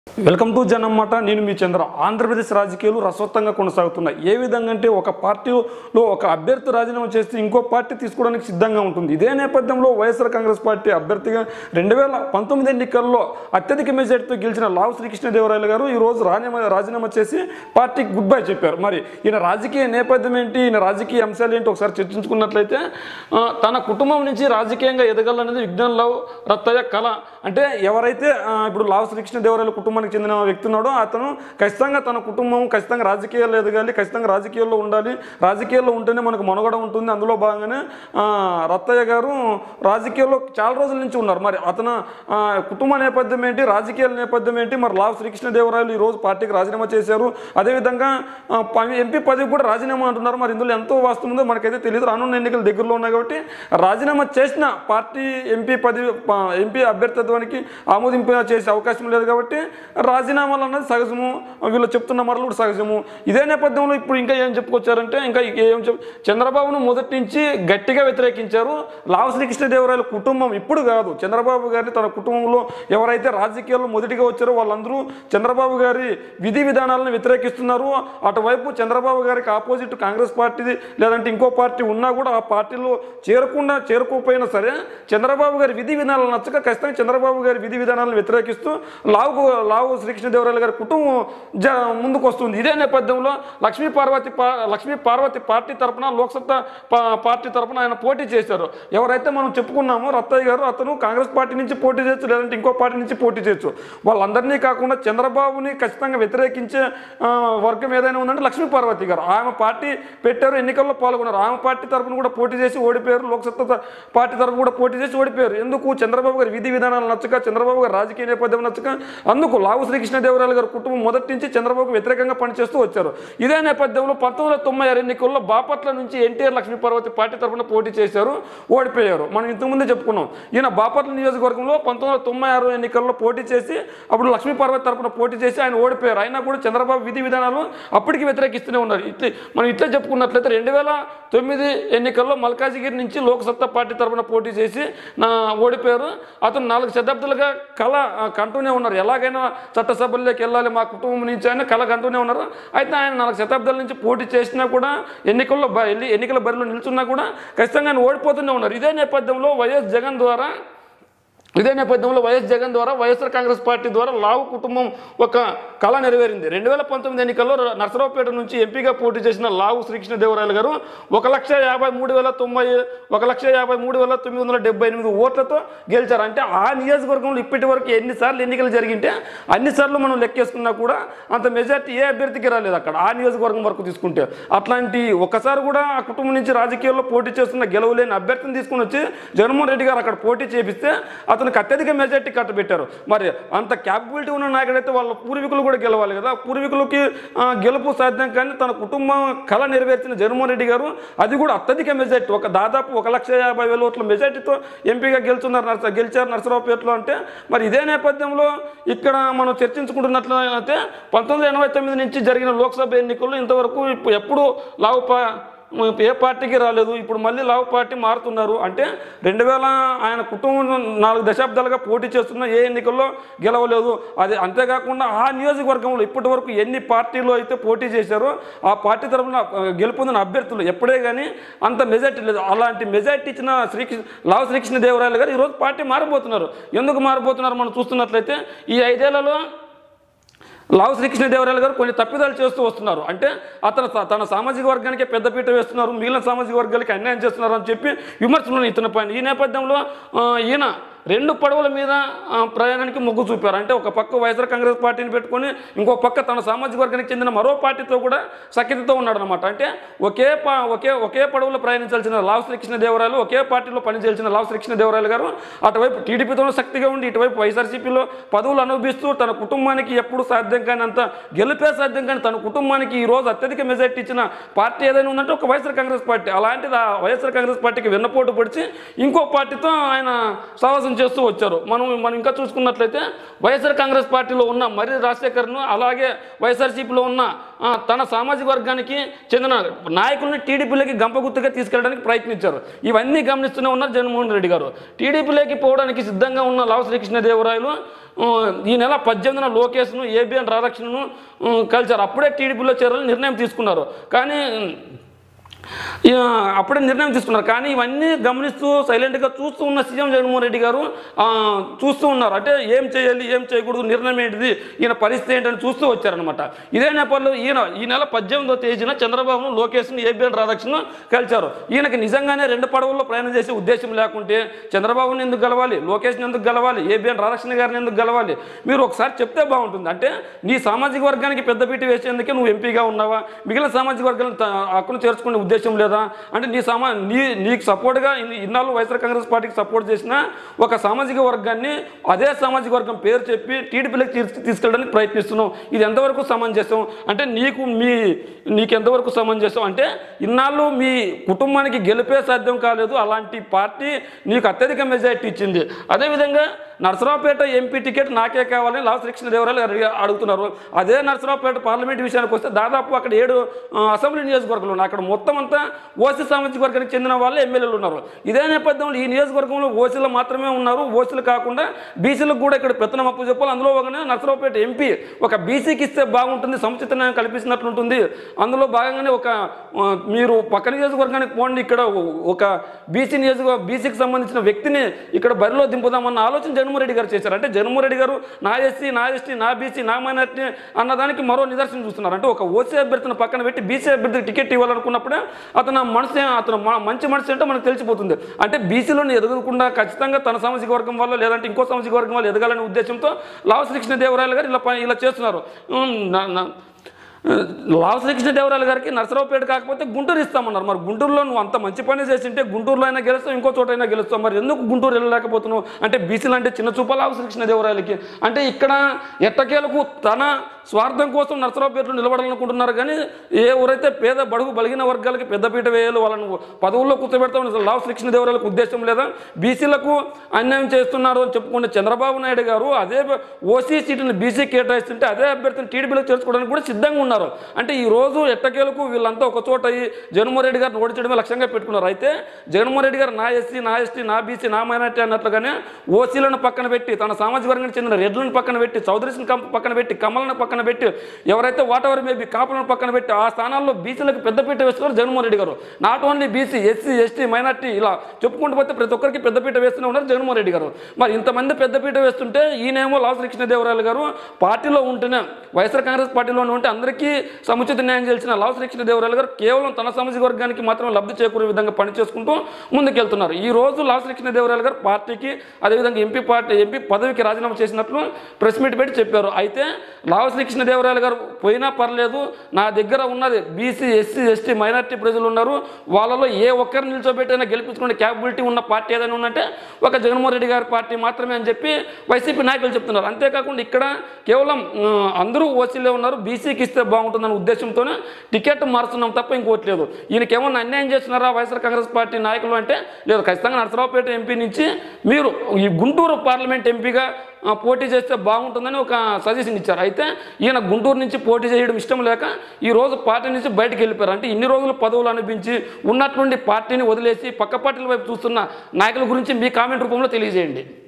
welcome to జనమాట నేను మీ చంద్ర ఆంధ్రప్రదేశ్ రాజకీయాలు రసవత్తంగా కొనసాగుతున్నాయి ఏ విధంగా అంటే ఒక పార్టీలో ఒక అభ్యర్థి రాజీనామా చేస్తే ఇంకో పార్టీ తీసుకోవడానికి సిద్ధంగా ఉంటుంది ఇదే నేపథ్యంలో వైఎస్ఆర్ కాంగ్రెస్ పార్టీ అభ్యర్థిగా రెండు వేల పంతొమ్మిది ఎన్నికల్లో అత్యధిక మెజార్టీతో గెలిచిన లావు శ్రీకృష్ణదేవరాయలు గారు ఈ రోజు రాజీనామా రాజీనామా చేసి పార్టీకి గుడ్ బై చెప్పారు మరి ఈయన రాజకీయ నేపథ్యం ఏంటి ఈయన రాజకీయ అంశాలు ఏంటి ఒకసారి చర్చించుకున్నట్లయితే ఆ, తన కుటుంబం నుంచి రాజకీయంగా ఎదగాలనేది విజ్ఞాన్ లావు రత్తయ్య కళ అంటే ఎవరైతే ఆ, ఇప్పుడు లావు శ్రీకృష్ణదేవరాయల కుటుంబానికి చెందిన వ్యక్తి ఉన్నాడో అతను ఖచ్చితంగా తన కుటుంబం ఖచ్చితంగా రాజకీయాల్లో ఎదగాలి ఖచ్చితంగా రాజకీయాల్లో ఉండాలి రాజకీయాల్లో ఉంటేనే మనకు మనుగడ ఉంటుంది అందులో భాగంగానే ఆ, రత్తయ్య గారు రాజకీయాల్లో చాలా రోజుల నుంచి ఉన్నారు మరి అతను ఆ, కుటుంబ నేపథ్యం ఏంటి రాజకీయాల నేపథ్యం ఏంటి మరి లావు శ్రీకృష్ణదేవరాయలు ఈ రోజు పార్టీకి రాజీనామా చేశారు అదేవిధంగా ఆ, ప- ఎంపీ పదవి కూడా రాజీనామా అంటున్నారు మరి ఇందులో ఎంతో వాస్తవం ఉందో మనకైతే తెలియదు రానున్న ఎన్నికలు దగ్గరలో ఉన్నాయి కాబట్టి రాజీనామా చేసిన పార్టీ ఎంపీ పదవి ప- ఎంపీ అభ్యర్థిత్వానికి ఆమోదింపు చేసే అవకాశం లేదు కాబట్టి రాజీనామాలు అన్నది సహజము వీళ్ళు చెప్తున్న మాటలు కూడా సహజము ఇదే నేపథ్యంలో ఇప్పుడు ఇంకా ఏం చెప్పుకొచ్చారంటే ఇంకా ఏం చెప్ చంద్రబాబును మొదటి నుంచి గట్టిగా వ్యతిరేకించారు లావ శ్రీకృష్ణదేవరాయల కుటుంబం ఇప్పుడు కాదు చంద్రబాబు గారిని తన కుటుంబంలో ఎవరైతే రాజకీయాల్లో మొదటిగా వచ్చారో వాళ్ళందరూ చంద్రబాబు గారి విధి విధానాలను వ్యతిరేకిస్తున్నారు అటువైపు చంద్రబాబు గారికి ఆపోజిట్ కాంగ్రెస్ పార్టీ లేదంటే ఇంకో పార్టీ ఉన్నా కూడా ఆ పార్టీలో చేరకుండా చేరుకోకపోయినా సరే చంద్రబాబు గారి విధి విధానాలు నచ్చక ఖచ్చితంగా చంద్రబాబు గారి విధి విధానాలను వ్యతిరేకిస్తూ లావు లావు శ్రీకృష్ణదేవరాయలు గారి కుటుంబం జ ముందుకు వస్తుంది ఇదే నేపథ్యంలో లక్ష్మీ పార్వతి పా లక్ష్మీ పార్వతి పార్టీ తరపున లోక్సత్తా పా- పార్టీ తరపున ఆయన పోటీ చేశారు ఎవరైతే మనం చెప్పుకున్నామో రత్తయ్య గారు అతను కాంగ్రెస్ పార్టీ నుంచి పోటీ చేయొచ్చు లేదంటే ఇంకో పార్టీ నుంచి పోటీ చేయొచ్చు వాళ్ళందరినీ కాకుండా చంద్రబాబుని ఖచ్చితంగా వ్యతిరేకించే ఆ, వర్గం ఏదైనా ఉందంటే లక్ష్మీ పార్వతి గారు ఆమె పార్టీ పెట్టారు ఎన్నికల్లో పాల్గొన్నారు ఆమె పార్టీ తరపున కూడా పోటీ చేసి ఓడిపోయారు లోక్సత్తా త- పార్టీ తరపున కూడా పోటీ చేసి ఓడిపోయారు ఎందుకు చంద్రబాబు గారి విధి విధానాలు నచ్చక చంద్రబాబు గారి రాజకీయ నేపథ్యం నచ్చక అందుకు లావు శ్రీకృష్ణదేవరాయలు గారి కుటుంబం మొదటి నుంచి చంద్రబాబుకు వ్యతిరేకంగా పనిచేస్తూ వచ్చారు ఇదే నేపథ్యంలో పంతొమ్మిది వందల తొంభై ఆరు ఎన్నికల్లో బాపట్ల నుంచి ఎన్టీఆర్ లక్ష్మీ పార్వతి పార్టీ తరపున పోటీ చేశారు ఓడిపోయారు మనం ఇంతకుముందే చెప్పుకున్నాం ఈయన బాపట్ల నియోజకవర్గంలో పంతొమ్మిది వందల తొంభై ఆరు ఎన్నికల్లో పోటీ చేసి అప్పుడు లక్ష్మీ పార్వతి తరపున పోటీ చేసి ఆయన ఓడిపోయారు అయినా కూడా చంద్రబాబు విధి విధానాలు అప్పటికి వ్యతిరేకిస్తూనే ఉన్నారు ఇట్లా మనం ఇట్లా చెప్పుకున్నట్లయితే రెండు వేల తొమ్మిది ఎన్నికల్లో మల్కాజిగిరి నుంచి లోక్సత్తా పార్టీ తరపున పోటీ చేసి నా ఓడిపోయారు అతను నాలుగు శతాబ్దాలుగా కళ ఆ, కంటూనే ఉన్నారు ఎలాగైనా చట్టసభల్లోకి వెళ్ళాలి మా కుటుంబం నుంచి ఆయన కళ కంటూనే ఉన్నారు అయితే ఆయన నాలుగు శతాబ్దాల నుంచి పోటీ చేసినా కూడా ఎన్నికల్లో బ- వెళ్ళి ఎన్నికల బరిలో నిల్చున్నా కూడా ఖచ్చితంగా ఆయన ఓడిపోతూనే ఉన్నారు ఇదే నేపథ్యంలో వైఎస్ జగన్ ద్వారా ఇదే నేపథ్యంలో వైఎస్ జగన్ ద్వారా వైఎస్ఆర్ కాంగ్రెస్ పార్టీ ద్వారా లావు కుటుంబం ఒక కళ నెరవేరింది రెండు వేల పంతొమ్మిది ఎన్నికల్లో నర్సరావుపేట నుంచి ఎంపీగా పోటీ చేసిన లావు శ్రీకృష్ణదేవరాయలు గారు ఒక లక్ష యాభై మూడు వేల తొంభై ఒక లక్ష యాభై మూడు వేల తొమ్మిది వందల డెబ్బై ఎనిమిది ఓట్లతో గెలిచారు అంటే ఆ నియోజకవర్గంలో ఇప్పటి వరకు ఎన్నిసార్లు ఎన్నికలు జరిగింటే అన్నిసార్లు మనం లెక్కేసుకున్నా కూడా అంత మెజార్టీ ఏ అభ్యర్థికి రాలేదు అక్కడ ఆ నియోజకవర్గం వరకు తీసుకుంటే అట్లాంటి ఒక్కసారి కూడా ఆ కుటుంబం నుంచి రాజకీయాల్లో పోటీ చేస్తున్న గెలవలేని అభ్యర్థిని తీసుకుని వచ్చి జగన్మోహన్ రెడ్డి గారు అక్కడ పోటీ చేపిస్తే అతనికి అత్యధిక మెజార్టీ కట్టబెట్టారు మరి అంత క్యాపబిలిటీ ఉన్న నాయకుడైతే వాళ్ళ పూర్వీకులు కూడా గెలవాలి కదా పూర్వీకులకి ఆ, గెలుపు సాధ్యం కానీ తన కుటుంబం కళ నెరవేర్చిన జగన్మోహన్ రెడ్డి గారు అది కూడా అత్యధిక మెజార్టీ ఒక దాదాపు ఒక లక్ష యాభై వేల ఓట్ల మెజార్టీతో ఎంపీగా గెలుచున్నారు నర్స గెలిచారు నర్సరావుపేటలో అంటే మరి ఇదే నేపథ్యంలో ఇక్కడ మనం చర్చించుకుంటున్నట్లయితే పంతొమ్మిది ఎనభై తొమ్మిది నుంచి జరిగిన లోక్సభ ఎన్నికల్లో ఇంతవరకు ఇప్పుడు ఎప్పుడు లావు పా ఏ పార్టీకి రాలేదు ఇప్పుడు మళ్ళీ లావు పార్టీ మారుతున్నారు అంటే రెండు వేల ఆయన కుటుంబం నాలుగు దశాబ్దాలుగా పోటీ చేస్తున్న ఏ ఎన్నికల్లో గెలవలేదు అది అంతేకాకుండా ఆ నియోజకవర్గంలో ఇప్పటి వరకు ఎన్ని పార్టీలు అయితే పోటీ చేశారో ఆ పార్టీ తరఫున ఆ, గెలుపొందిన అభ్యర్థులు ఎప్పుడే కానీ అంత మెజార్టీ లేదు అలాంటి మెజార్టీ ఇచ్చిన శ్రీకృష్ణ లావు శ్రీకృష్ణదేవరాయలు గారు ఈరోజు పార్టీ మారిపోతున్నారు ఎందుకు మారిపోతున్నారు మనం చూస్తున్నట్లయితే ఈ ఐదేళ్లలో లావు శ్రీకృష్ణదేవరాయలు గారు కొన్ని తప్పిదాలు చేస్తూ వస్తున్నారు అంటే అతను త- తన సామాజిక వర్గానికి పెద్దపీట వేస్తున్నారు మిగిలిన సామాజిక వర్గాలకి అన్యాయం చేస్తున్నారు అని చెప్పి విమర్శలు ఇతని పైన ఈ నేపథ్యంలో ఆ, ఈయన రెండు పడవల మీద ఆ, ప్రయాణానికి మొగ్గు చూపారు అంటే ఒక పక్క వైఎస్ఆర్ కాంగ్రెస్ పార్టీని పెట్టుకొని ఇంకో పక్క తన సామాజిక వర్గానికి చెందిన మరో పార్టీతో కూడా సఖ్యతతో ఉన్నాడు అనమాట అంటే ఒకే పా ఒకే ఒకే పడవలో ప్రయాణించాల్సిన లావు శ్రీకృష్ణదేవరాయలు ఒకే పార్టీలో పనిచేయాల్సిన లావు శ్రీకృష్ణదేవరాయలు గారు అటువైపు టీడీపీతో శక్తిగా ఉండి ఇటువైపు వైఎస్ఆర్సీపీలో పదవులు అనుభవిస్తూ తన కుటుంబానికి ఎప్పుడు సాధ్యం కానంత గెలిపే సాధ్యం కానీ తన కుటుంబానికి ఈ రోజు అత్యధిక మెజార్టీ ఇచ్చిన పార్టీ ఏదైనా ఉందంటే ఒక వైఎస్ఆర్ కాంగ్రెస్ పార్టీ అలాంటిది ఆ వైఎస్ఆర్ కాంగ్రెస్ పార్టీకి వెన్నపోటు పొడిచి ఇంకో పార్టీతో ఆయన సాహసం చేస్తూ వచ్చారు మనం మనం ఇంకా చూసుకున్నట్లయితే వైఎస్ఆర్ కాంగ్రెస్ పార్టీలో ఉన్న మరి రాజశేఖర్ను అలాగే వైఎస్ఆర్సీపీలో ఉన్న ఆ, తన సామాజిక వర్గానికి చెందిన నాయకుల్ని టీడీపీలోకి గంపగుత్తుగా తీసుకెళ్ళడానికి ప్రయత్నించారు ఇవన్నీ గమనిస్తూనే ఉన్నారు జగన్మోహన్ రెడ్డి గారు టీడీపీలోకి పోవడానికి సిద్ధంగా ఉన్న లావ శ్రీకృష్ణదేవరాయలు ఆ, ఈ నెల పద్దెనిమిదిన లోకేష్ను ఏబిఎన్ రాధాకృష్ణను ఆ, కలిశారు అప్పుడే టీడీపీలో చేరాలని నిర్ణయం తీసుకున్నారు కానీ ఇక అప్పుడే నిర్ణయం తీసుకున్నారు కానీ ఇవన్నీ గమనిస్తూ సైలెంట్గా చూస్తూ ఉన్న సీఎం జగన్మోహన్ రెడ్డి గారు ఆ, చూస్తూ ఉన్నారు అంటే ఏం చేయాలి ఏం చేయకూడదు నిర్ణయం ఏంటిది ఈయన పరిస్థితి ఏంటని చూస్తూ వచ్చారనమాట ఇదే నేపథ్యంలో ఈయన ఈ నెల పద్దెనిమిదో తేదీన చంద్రబాబును లోకేష్ను ఏబిఎన్ రాధాకృష్ణ కలిశారు ఈయనకి నిజంగానే రెండు పడవల్లో ప్రయాణం చేసే ఉద్దేశం లేకుంటే చంద్రబాబుని ఎందుకు గెలవాలి లోకేష్ని ఎందుకు గెలవాలి ఏబిఎన్ రాధాకృష్ణ గారిని ఎందుకు గెలవాలి మీరు ఒకసారి చెప్తే బాగుంటుంది అంటే నీ సామాజిక వర్గానికి పెద్దపీట వేసేందుకే నువ్వు ఎంపీగా ఉన్నావా మిగిలిన సామాజిక వర్గాలను త- హక్కును చేర్చుకునే ఉద్దేశం లేదా అంటే నీ సమా నీ నీకు సపోర్ట్గా ఇన్ని- ఇన్నాళ్ళు వైఎస్ఆర్ కాంగ్రెస్ పార్టీకి సపోర్ట్ చేసిన ఒక సామాజిక వర్గాన్ని అదే సామాజిక వర్గం పేరు చెప్పి టీడీపీలోకి తీసు తీసుకెళ్ళడానికి ప్రయత్నిస్తున్నావు ఇది ఎంతవరకు సమంజసం అంటే నీకు మీ నీకు ఎంతవరకు సమంజసం అంటే ఇన్నాళ్ళు మీ కుటుంబానికి గెలిపే సాధ్యం కాలేదు అలాంటి పార్టీ నీకు అత్యధిక మెజారిటీ ఇచ్చింది అదేవిధంగా నరసరావుపేట ఎంపీ టికెట్ నాకే కావాలని లావు శ్రీకృష్ణదేవరాయలు అడిగి- అడుగుతున్నారు అదే నరసరావుపేట పార్లమెంట్ విషయానికి వస్తే దాదాపు అక్కడ ఏడు ఆ, అసెంబ్లీ నియోజకవర్గాలు ఉన్నాయి అక్కడ మొత్తం అంతా ఓసీ సామాజిక వర్గానికి చెందిన వాళ్ళు ఎమ్మెల్యేలు ఉన్నారు ఇదే నేపథ్యంలో ఈ నియోజకవర్గంలో ఓసీలు మాత్రమే ఉన్నారు ఓసీలు కాకుండా బీసీలకు కూడా ఇక్కడ పెత్తనం అప్పు చెప్పాలి అందులో ఒకనే నరసరావుపేట ఎంపీ ఒక బీసీకి ఇస్తే బాగుంటుంది సముచిత న్యాయం కల్పించినట్లుంటుంది అందులో భాగంగానే ఒక ఆ, మీరు పక్క నియోజకవర్గానికి పోండి ఇక్కడ ఒక బీసీ నియోజక బీసీకి సంబంధించిన వ్యక్తిని ఇక్కడ బరిలో దింపుదామన్న ఆలోచన జగన్మోహన్ రెడ్డి గారు చేశారు అంటే జగన్మోహన్ రెడ్డి గారు నా ఎస్సీ నా ఎస్టీ నా బీసీ నా మైనార్టీ అన్నదానికి మరో నిదర్శనం చూస్తున్నారు అంటే ఒక ఓసీ అభ్యర్థిని పక్కన పెట్టి బీసీ అభ్యర్థికి టికెట్ ఇవ్వాలనుకున్నప్పుడే అతను మనసు ఏ- అతను మ- మంచి మనసు ఏంటో మనకు తెలిసిపోతుంది అంటే బీసీలోని ఎదగకుండా ఖచ్చితంగా తన సామాజిక వర్గం వల్ల లేదంటే ఇంకో సామాజిక వర్గం వల్ల ఎదగాలనే ఉద్దేశంతో లావ శ్రీకృష్ణ దేవరాయలు గారు ఇలా ప- ఇలా చేస్తున్నారు ఉమ్, నా- నా- లావ శ్రీకృష్ణదేవరాయలు గారికి నరసరావుపేట కాకపోతే గుంటూరు ఇస్తామన్నారు మరి గుంటూరులో నువ్వు అంత మంచి పని చేసింటే గుంటూరులో అయినా గెలుస్తావు ఇంకో చోట అయినా గెలుస్తావు మరి ఎందుకు గుంటూరు వెళ్ళలేకపోతున్నావు అంటే బీసీలు అంటే చిన్న చూప లావ శ్రీకృష్ణదేవరాయలకి అంటే ఇక్కడ ఎట్టకేలకు తన స్వార్థం కోసం నరసరావుపేటలో నిలబడాలనుకుంటున్నారు కానీ ఏ ఊరైతే పేద బడుగు బలిగిన వర్గాలకి పెద్దపీట వేయాలి వాళ్ళని పదవుల్లో కూర్చోబెడతామని లావ శ్రీకృష్ణదేవరాయలకు ఉద్దేశం లేదా బీసీలకు అన్యాయం చేస్తున్నారు అని చెప్పుకునే చంద్రబాబు నాయుడు గారు అదే ఓసీ సీటుని బీసీ కేటాయిస్తుంటే అదే అభ్యర్థిని టీడీపీలో చేర్చుకోవడానికి కూడా సిద్ధంగా ఉన్నారు అంటే ఈ రోజు ఎట్టకేలకు వీళ్ళంతా ఒక చోట అయ్యి జగన్మోహన్ రెడ్డి గారిని ఓడించడమే లక్ష్యంగా పెట్టుకున్నారు అయితే జగన్మోహన్ రెడ్డి గారు నా ఎస్సీ నా ఎస్టీ నా బీసీ నా మైనార్టీ అన్నట్లుగానే ఓసీలను పక్కన పెట్టి తన సామాజిక వర్గానికి చెందిన రెడ్లను పక్కన పెట్టి చౌదరిని పక్కన పెట్టి కమలను పక్కన పెట్టి ఎవరైతే వాట్ ఎవర్ మేబీ కాపులను పక్కన పెట్టి ఆ స్థానాల్లో బీసీలకు పెద్దపీట వేస్తున్నారు Jaganmohan Reddy garu not only BC SC ST minority ఇలా చెప్పుకుంటూ పోతే ప్రతి ఒక్కరికి పెద్దపీట వేస్తూనే ఉన్నారు జగన్మోహన్ రెడ్డి గారు మరి ఇంతమంది పెద్దపీట వేస్తుంటే ఈయనేమో లావు శ్రీకృష్ణదేవరాయలు గారు పార్టీలో ఉంటేనే వైఎస్ఆర్ కాంగ్రెస్ పార్టీలోనే ఉంటే అందరికీ సముచిత న్యాయం చేసిన లావు శ్రీకృష్ణదేవరాయలు గారు కేవలం తన సామాజిక వర్గానికి మాత్రమే లబ్ధి చేకూరే విధంగా పనిచేసుకుంటూ ముందుకెళ్తున్నారు ఈ రోజు లావు శ్రీకృష్ణదేవరాయలు గారు పార్టీకి అదేవిధంగా ఎంపీ పార్టీ ఎంపీ పదవికి రాజీనామా చేసినట్లు ప్రెస్ మీట్ పెట్టి చెప్పారు అయితే లావు శ్రీకృష్ణదేవరాయలు గారు పోయినా పర్లేదు నా దగ్గర ఉన్నది బీసీ ఎస్సీ ఎస్టీ మైనార్టీ ప్రజలు ఉన్నారు వాళ్ళలో ఏ ఒక్కరిని నిల్చోబెట్టైనా గెలిపించుకునే క్యాపబిలిటీ ఉన్న పార్టీ ఏదైనా ఉందంటే ఒక జగన్మోహన్ రెడ్డి గారి పార్టీ మాత్రమే అని చెప్పి వైసీపీ నాయకులు చెప్తున్నారు అంతేకాకుండా ఇక్కడ కేవలం ఆ, అందరూ ఓసీలే ఉన్నారు బీసీకి ఇస్తే బాగుంటుందన్న ఉద్దేశంతోనే టికెట్ మారుస్తున్నాం తప్ప ఇంకోటి లేదు ఈయనకి ఏమన్నా అన్యాయం చేస్తున్నారా వైఎస్ఆర్ కాంగ్రెస్ పార్టీ నాయకులు అంటే లేదు ఖచ్చితంగా నరసరావుపేట ఎంపీ నుంచి మీరు ఈ గుంటూరు పార్లమెంట్ ఎంపీగా ఆ, పోటీ చేస్తే బాగుంటుందని ఒక సజెషన్ ఇచ్చారు అయితే ఈయన గుంటూరు నుంచి పోటీ చేయడం ఇష్టం లేక ఈ రోజు పార్టీ నుంచి బయటకు వెళ్ళిపోయారు అంటే ఇన్ని రోజులు పదవులు అనిపించి ఉన్నట్టుండి పార్టీని వదిలేసి పక్క పార్టీల వైపు చూస్తున్న నాయకుల గురించి మీ కామెంట్ రూపంలో తెలియజేయండి